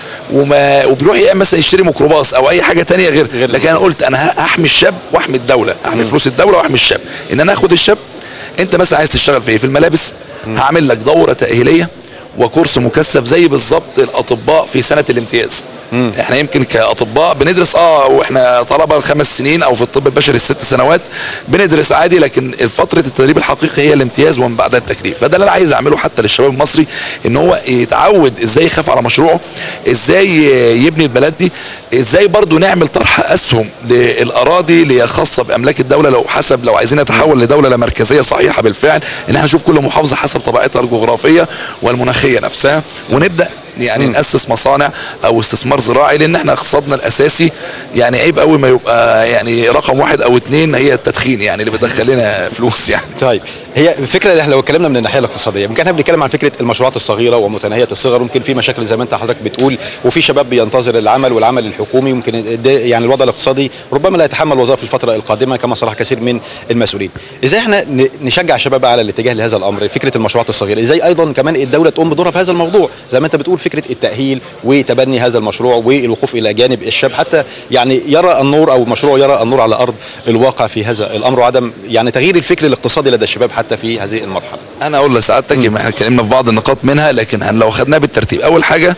وما وبيروح يا اما مثلا يشتري ميكروباص او اي حاجه تانية غير, غير لكن انا قلت انا هحمي الشاب واحمي الدوله احمي فلوس الدوله واحمي الشاب ان انا اخد الشاب انت مثلا عايز تشتغل في ايه في الملابس هعمل لك دوره تاهيليه وكورس مكثف زي بالظبط الاطباء في سنه الامتياز احنا يمكن كاطباء بندرس اه واحنا طلبه الخمس سنين او في الطب البشري الست سنوات بندرس عادي لكن فتره التدريب الحقيقي هي الامتياز ومن بعدها التكليف فده اللي انا عايز اعمله حتى للشباب المصري ان هو يتعود ازاي يخاف على مشروعه ازاي يبني البلد دي ازاي برضو نعمل طرح اسهم للاراضي اللي هي خاصه باملاك الدوله لو حسب لو عايزين نتحول لدوله لا مركزيه صحيحه بالفعل ان احنا نشوف كل محافظه حسب طبيعتها الجغرافيه والمناخيه نفسها ونبدا يعني ناسس مصانع او استثمار زراعي لان احنا اقتصادنا الاساسي يعني عيب قوي ما يبقى يعني رقم واحد او اتنين هي التدخين يعني اللي بتدخل لنا فلوس يعني طيب هي الفكره اللي احنا لو اتكلمنا من الناحيه الاقتصاديه يمكن احنا بنتكلم عن فكره المشروعات الصغيره ومتناهيه الصغر ممكن في مشاكل زي ما انت حضرتك بتقول وفي شباب بينتظر العمل والعمل الحكومي ممكن ده يعني الوضع الاقتصادي ربما لا يتحمل وظائف الفتره القادمه كما صرح كثير من المسؤولين ازاي احنا ن- نشجع الشباب على الاتجاه لهذا الامر فكره المشروعات الصغيره ازاي ايضا كمان الدوله تقوم بدورها في هذا الموضوع زي ما انت بتقول فكره التاهيل وتبني هذا المشروع والوقوف الى جانب الشاب حتى يعني يرى النور او مشروع يرى النور على ارض الواقع في هذا الامر وعدم يعني تغيير الفكر الاقتصادي لدى الشباب حتى في هذه المرحله انا اقول لسعادتك ما احنا اتكلمنا في بعض النقاط منها لكن هن- لو خدناها بالترتيب اول حاجه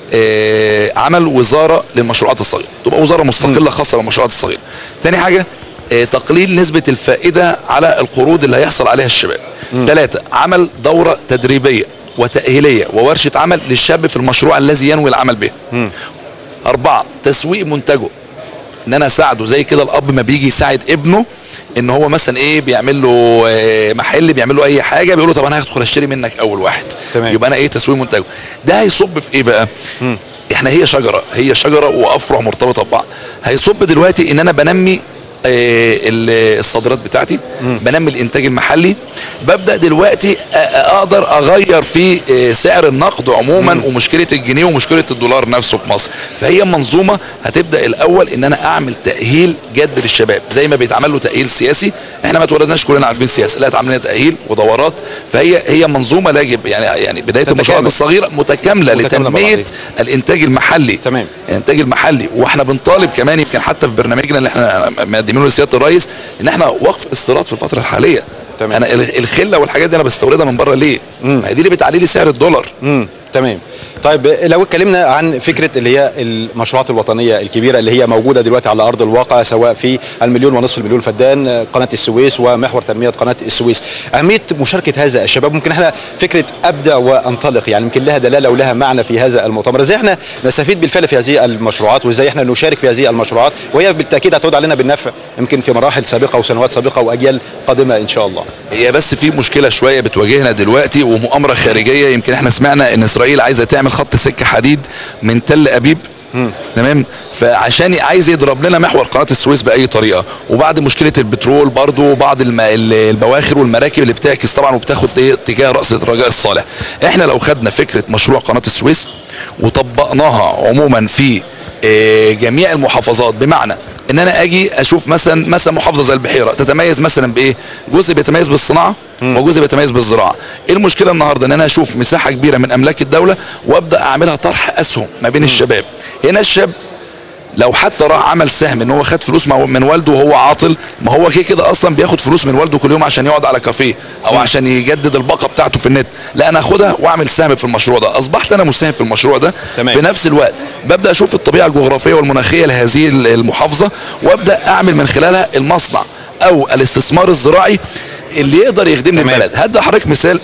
آه، عمل وزاره للمشروعات الصغيره تبقى وزاره مستقله خاصه بالمشروعات الصغيره تاني حاجه آه، تقليل نسبه الفائده على القروض اللي هيحصل عليها الشباب ثلاثه عمل دوره تدريبيه وتاهيليه وورشه عمل للشاب في المشروع الذي ينوي العمل به أربعة تسويق منتجه ان انا اساعده زي كده الاب ما بيجي يساعد ابنه ان هو مثلا ايه بيعمل له آه، محل بيعمل له اي حاجه بيقول له طب انا هدخل اشتري منك اول واحد تمام. يبقى انا ايه تسويق منتجه ده هيصب في ايه بقى احنا هي شجره هي شجره وافرع مرتبطه ببعض هيصب دلوقتي ان انا بنمي آه، ال- الصادرات بتاعتي بنمي الانتاج المحلي ببدا دلوقتي أ- أ- اقدر اغير في آه، سعر النقد عموما ومشكله الجنيه ومشكله الدولار نفسه في مصر فهي منظومه هتبدا الاول ان انا اعمل تاهيل جد للشباب زي ما بيتعمل له تاهيل سياسي احنا ما اتولدناش كلنا عارفين سياسه لا اتعمل لنا تاهيل ودورات فهي هي منظومه لا يجب يعني يعني بدايه تتكامل. المشروعات الصغيره متكامله متكاملة مع لتنميه بعضها. الانتاج المحلي تمام الانتاج المحلي واحنا بنطالب كمان يمكن حتى في برنامجنا اللي احنا مقدمينه لسياده الرئيس ان احنا وقف استيراد في الفتره الحاليه تمام. انا ال- الخله والحاجات دي انا بستوردها من بره ليه؟ ما هي دي اللي بتعلي لي سعر الدولار امم تمام طيب لو اتكلمنا عن فكره اللي هي المشروعات الوطنيه الكبيره اللي هي موجوده دلوقتي على ارض الواقع سواء في المليون ونصف المليون فدان قناه السويس ومحور تنميه قناه السويس اهميه مشاركه هذا الشباب ممكن احنا فكره ابدع وانطلق يعني يمكن لها دلاله ولها معنى في هذا المؤتمر ازاي احنا نستفيد بالفعل في هذه المشروعات وازاي احنا نشارك في هذه المشروعات وهي بالتاكيد هتعود علينا بالنفع يمكن في مراحل سابقه وسنوات سابقه واجيال قادمه ان شاء الله هي بس في مشكله شويه بتواجهنا دلوقتي ومؤامره خارجيه يمكن احنا سمعنا ان اسرائيل عايزه تعمل خط سكه حديد من تل ابيب تمام فعشان عايز يضرب لنا محور قناه السويس باي طريقه وبعد مشكله البترول برضو وبعض الم... ال- البواخر والمراكب اللي بتعكس طبعا وبتاخد ايه اتجاه راس الرجاء الصالح احنا لو خدنا فكره مشروع قناه السويس وطبقناها عموما في آه، جميع المحافظات بمعنى ان انا اجي اشوف مثلا مثلا محافظه زي البحيره تتميز مثلا بايه جزء بيتميز بالصناعه وجزء بيتميز بالزراعه ايه المشكله النهارده ان انا اشوف مساحه كبيره من املاك الدوله وابدا اعملها طرح اسهم ما بين الشباب هنا الشاب لو حتى راح عمل سهم ان هو خد فلوس مع- من والده وهو عاطل ما هو كده كده اصلا بياخد فلوس من والده كل يوم عشان يقعد على كافيه او عشان يجدد الباقه بتاعته في النت لا انا اخدها واعمل سهم في المشروع ده اصبحت انا مساهم في المشروع ده تمام. في نفس الوقت ببدا اشوف الطبيعه الجغرافيه والمناخيه لهذه المحافظه وابدا اعمل من خلالها المصنع او الاستثمار الزراعي اللي يقدر يخدمني البلد هدي حضرتك مثال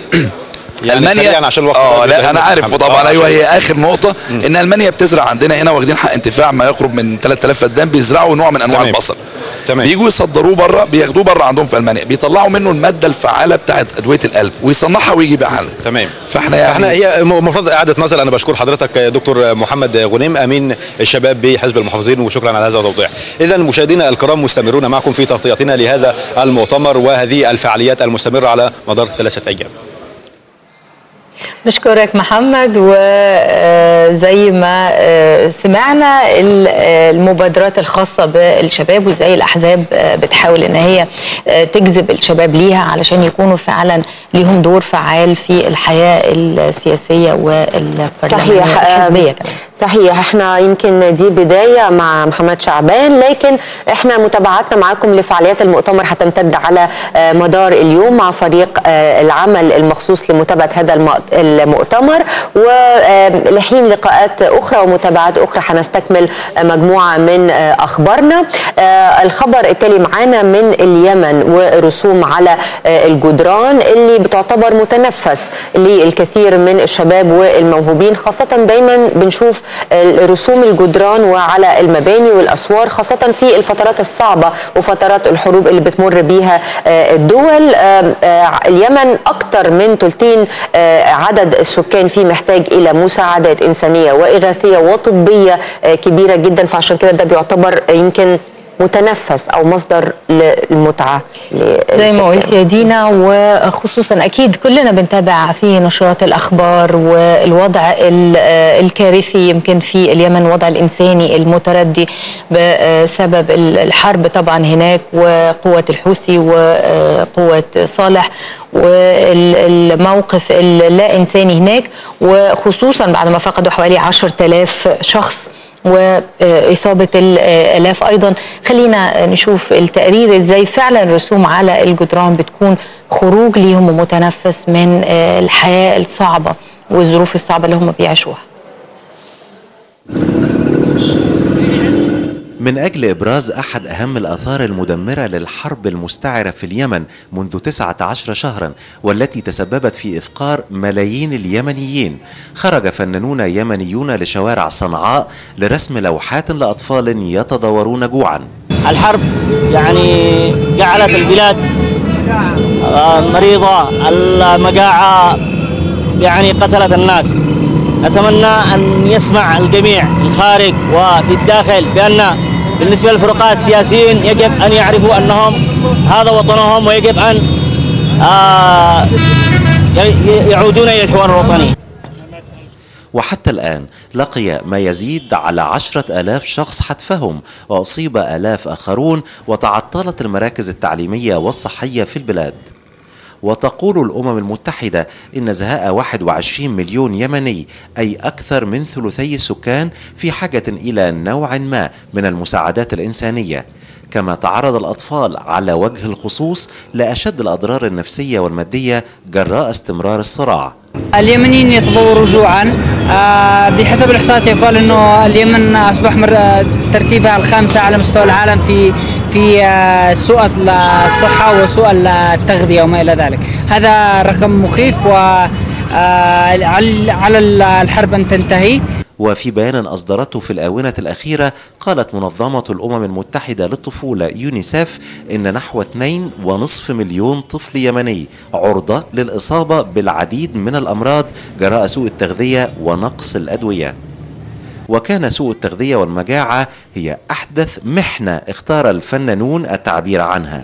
يعني سريعاً عشان الوقت اه برضه لا يهمنا انا عارف محمد. طبعا آه، ايوه عشان- هي اخر نقطه ان المانيا بتزرع عندنا هنا واخدين حق انتفاع ما يقرب من 3000 فدان بيزرعوا نوع من انواع تمام. البصل تمام. بيجوا يصدروه بره بياخدوه بره عندهم في المانيا بيطلعوا منه الماده الفعاله بتاعت ادويه القلب ويصنعها ويجي يبيعها لنا تمام فاحنا يعني احنا هي المفروض اعاده نظر انا بشكر حضرتك دكتور محمد غنيم امين الشباب بحزب المحافظين وشكرا على هذا التوضيح اذا مشاهدينا الكرام مستمرون معكم في تغطيتنا لهذا المؤتمر وهذه الفعاليات المستمره على مدار ثلاثه ايام نشكرك محمد وزي ما آه، سمعنا ال- آه، المبادرات الخاصة بالشباب وازاي الأحزاب آه، بتحاول إن هي آه، تجذب الشباب ليها علشان يكونوا فعلا ليهم دور فعال في الحياة السياسية والبرلمانية صحيح الحزبية آم، كمان صحيح احنا يمكن دي بداية مع محمد شعبان لكن احنا متابعتنا معاكم لفعاليات المؤتمر هتمتد على آه، مدار اليوم مع فريق آه، العمل المخصوص لمتابعة هذا الم- المؤتمر ولحين لقاءات أخرى ومتابعات أخرى هنستكمل مجموعة من أخبارنا الخبر التالي معانا من اليمن ورسوم على الجدران اللي بتعتبر متنفس للكثير من الشباب والموهوبين خاصة دايما بنشوف رسوم الجدران وعلى المباني والأسوار خاصة في الفترات الصعبة وفترات الحروب اللي بتمر بيها الدول اليمن أكثر من ثلثين عدد السكان فيه محتاج إلى مساعدات إنسانية وإغاثية وطبية كبيرة جدا فعشان كده ده بيعتبر يمكن متنفس او مصدر للمتعه زي ما قلت يا دينا وخصوصا اكيد كلنا بنتابع في نشرات الاخبار والوضع الكارثي يمكن في اليمن الوضع الانساني المتردي بسبب الحرب طبعا هناك وقوه الحوثي وقوه صالح والموقف اللا انساني هناك وخصوصا بعد ما فقدوا حوالي 10000 شخص وإصابة الآلاف أيضا خلينا نشوف التقرير إزاي فعلا الرسوم على الجدران بتكون خروج ليهم ومتنفس من الحياة الصعبة والظروف الصعبة اللي هم بيعيشوها من أجل إبراز أحد أهم الآثار المدمرة للحرب المستعرة في اليمن منذ 19 شهرا والتي تسببت في إفقار ملايين اليمنيين خرج فنانون يمنيون لشوارع صنعاء لرسم لوحات لأطفال يتضورون جوعا الحرب يعني جعلت البلاد مريضة المجاعة يعني قتلت الناس نتمنى أن يسمع الجميع الخارج وفي الداخل بأن بالنسبة للفرقاء السياسيين يجب أن يعرفوا أنهم هذا وطنهم ويجب أن آه يعودون إلى الحوار الوطني وحتى الآن لقي ما يزيد على عشرة آلاف شخص حتفهم وأصيب آلاف آخرون وتعطلت المراكز التعليمية والصحية في البلاد وتقول الأمم المتحدة إن زهاء 21 مليون يمني أي أكثر من ثلثي السكان في حاجة إلى نوع ما من المساعدات الإنسانية كما تعرض الأطفال على وجه الخصوص لأشد الأضرار النفسية والمادية جراء استمرار الصراع اليمنيين يتضوروا جوعا آه بحسب الاحصاءات يقال انه اليمن اصبح ترتيبها الخامسه على مستوى العالم في في آه سوء الصحه وسوء التغذيه وما الى ذلك هذا رقم مخيف و آه على الحرب ان تنتهي وفي بيان أصدرته في الآونة الأخيرة قالت منظمة الأمم المتحدة للطفولة يونيسيف إن نحو 2.5 مليون طفل يمني عرضة للإصابة بالعديد من الأمراض جراء سوء التغذية ونقص الأدوية وكان سوء التغذية والمجاعة هي أحدث محنة اختار الفنانون التعبير عنها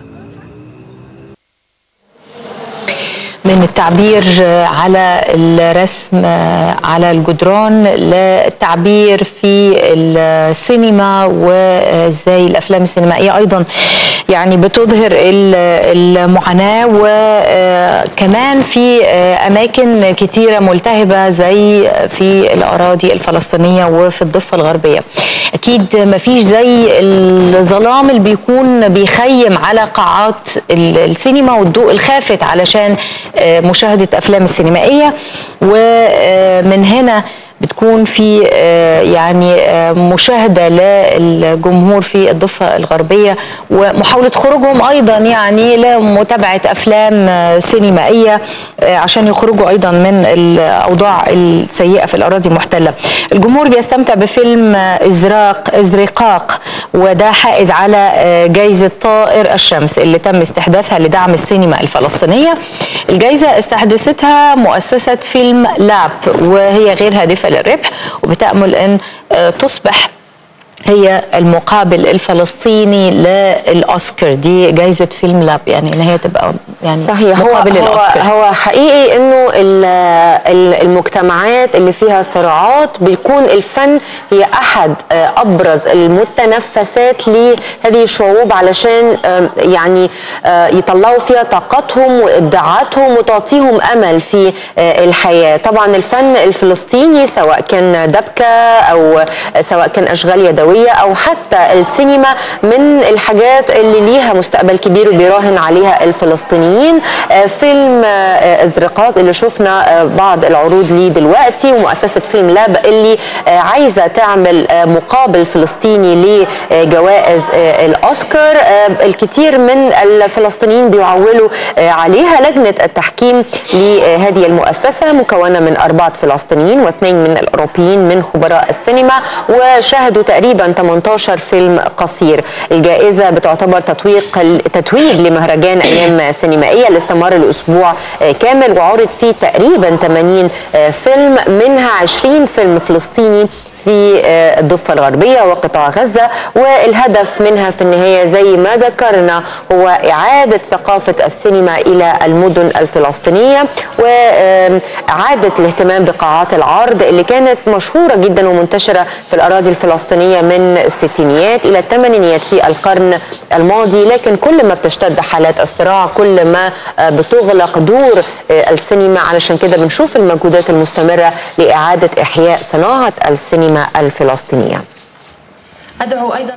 من التعبير على الرسم على الجدران للتعبير في السينما وازاي الافلام السينمائيه ايضا يعني بتظهر المعاناه وكمان في اماكن كتيره ملتهبه زي في الاراضي الفلسطينيه وفي الضفه الغربيه اكيد مفيش زي الظلام اللي بيكون بيخيم على قاعات السينما والضوء الخافت علشان مشاهده افلام السينمائيه ومن هنا بتكون في يعني مشاهده للجمهور في الضفه الغربيه ومحاوله خروجهم ايضا يعني لمتابعه افلام سينمائيه عشان يخرجوا ايضا من الاوضاع السيئه في الاراضي المحتله. الجمهور بيستمتع بفيلم ازراق ازرقاق وده حائز على جائزه طائر الشمس اللي تم استحداثها لدعم السينما الفلسطينيه. الجائزه استحدثتها مؤسسه فيلم لاب وهي غير هادفه للربح وبتأمل أن تصبح هي المقابل الفلسطيني للاوسكار دي جائزه فيلم لاب يعني ان هي تبقى يعني صحيح هو مقابل هو, الأوسكار. هو حقيقي انه ال- ال- المجتمعات اللي فيها صراعات بيكون الفن هي احد آه، ابرز المتنفسات لهذه الشعوب علشان آم، يعني آه، يطلعوا فيها طاقتهم وابداعاتهم وتعطيهم امل في آه، الحياه طبعا الفن الفلسطيني سواء كان دبكه او سواء كان اشغال يدويه الهويه او حتى السينما من الحاجات اللي ليها مستقبل كبير وبيراهن عليها الفلسطينيين آه، فيلم آه، ازرقات اللي شفنا آه، بعض العروض ليه دلوقتي ومؤسسه فيلم لاب اللي آه، عايزه تعمل آه، مقابل فلسطيني لجوائز آه، الاوسكار آه، الكثير من الفلسطينيين بيعولوا آه، عليها لجنه التحكيم لهذه المؤسسه مكونه من اربعه فلسطينيين واثنين من الاوروبيين من خبراء السينما وشاهدوا تقريبا 18 فيلم قصير الجائزه بتعتبر تتويق تتويج لمهرجان ايام سينمائيه اللي استمر لاسبوع آه، كامل وعرض فيه تقريبا 80 آه، فيلم منها 20 فيلم فلسطيني في آه، الضفة الغربية وقطاع غزة والهدف منها في النهاية زي ما ذكرنا هو إعادة ثقافة السينما إلى المدن الفلسطينية وإعادة الاهتمام بقاعات العرض اللي كانت مشهورة جدا ومنتشرة في الأراضي الفلسطينية من الستينيات إلى الثمانينيات في القرن الماضي لكن كل ما بتشتد حالات الصراع كل ما آه، بتغلق دور آه، السينما علشان كده بنشوف المجهودات المستمرة لإعادة إحياء صناعة السينما الفلسطينية أدعو أيضا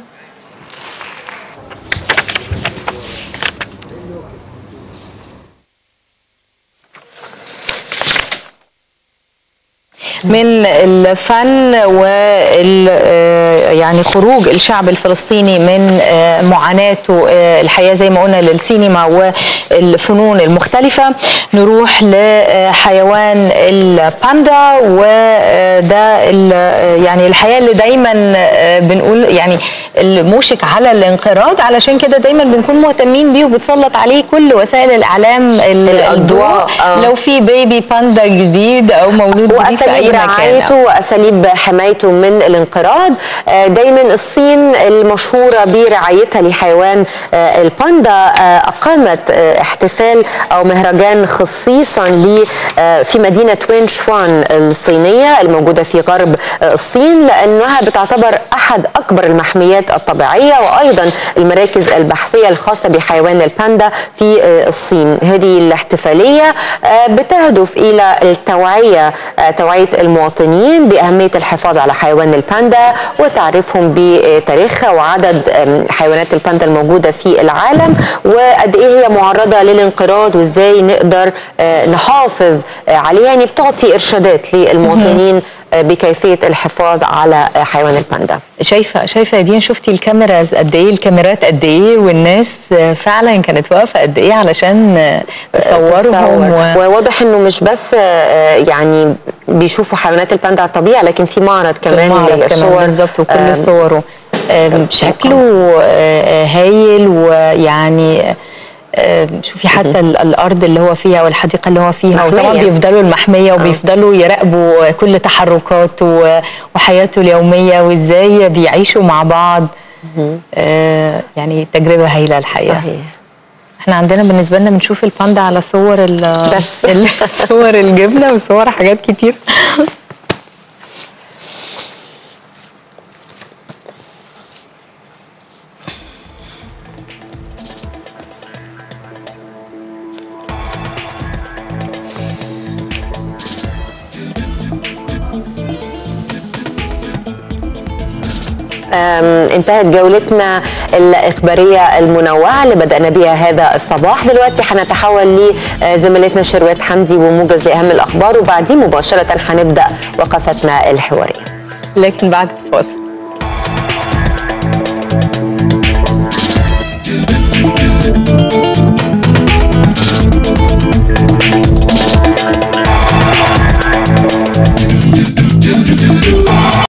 من الفن وال آه، يعني خروج الشعب الفلسطيني من آه، معاناته آه، الحياه زي ما قلنا للسينما والفنون المختلفه نروح لحيوان الباندا وده ال- يعني الحياه اللي دايما آه، بنقول يعني الموشك على الانقراض علشان كده دايما بنكون مهتمين بيه وبتسلط عليه كل وسائل الاعلام ال- الأضواء، الضوء آه. لو في بيبي باندا جديد او مولود جديد في اي واساليب مكان رعايته واساليب حمايته من الانقراض آه، دايما الصين المشهوره برعايتها لحيوان آه، الباندا آه، اقامت آه، احتفال او مهرجان خصيصا ل آه، في مدينه وين شوان الصينيه الموجوده في غرب آه، الصين لانها بتعتبر احد اكبر المحميات الطبيعيه وايضا المراكز البحثيه الخاصه بحيوان الباندا في آه، الصين هذه الاحتفاليه آه، بتهدف الى التوعيه آه، توعيه المواطنين باهميه الحفاظ على حيوان الباندا وتعريفهم بتاريخها وعدد آم، حيوانات الباندا الموجوده في العالم وقد ايه هي معرضه للانقراض وازاي نقدر آه، نحافظ آه، عليها يعني بتعطي ارشادات للمواطنين آه، بكيفيه الحفاظ على آه، حيوان الباندا شايفه شايفه يا دين شفتي الكاميراز قد ايه الكاميرات قد ايه والناس آه، فعلا كانت واقفه قد ايه علشان آه، تصورهم و... وواضح انه مش بس آه، يعني بيشوفوا حيوانات الباندا على الطبيعه لكن في معرض كمان المعرض كمان للصور بالظبط وكل آم، صوره آم، شكله آه، هايل ويعني آه، شوفي حتى ال- الارض اللي هو فيها والحديقه اللي هو فيها وطبعا محمية. بيفضلوا المحميه وبيفضلوا يراقبوا كل تحركاته وحياته اليوميه وازاي بيعيشوا مع بعض آه، يعني تجربه هايله الحقيقه صحيح احنا عندنا بالنسبه لنا بنشوف الباندا على صور ال بس. ال- صور الجبنه وصور حاجات كتير آم، انتهت جولتنا الإخبارية المنوعة اللي بدأنا بها هذا الصباح دلوقتي هنتحول لزميلتنا شروات حمدي وموجز لأهم الأخبار وبعدين مباشرة هنبدأ وقفتنا الحوارية لكن بعد الفاصل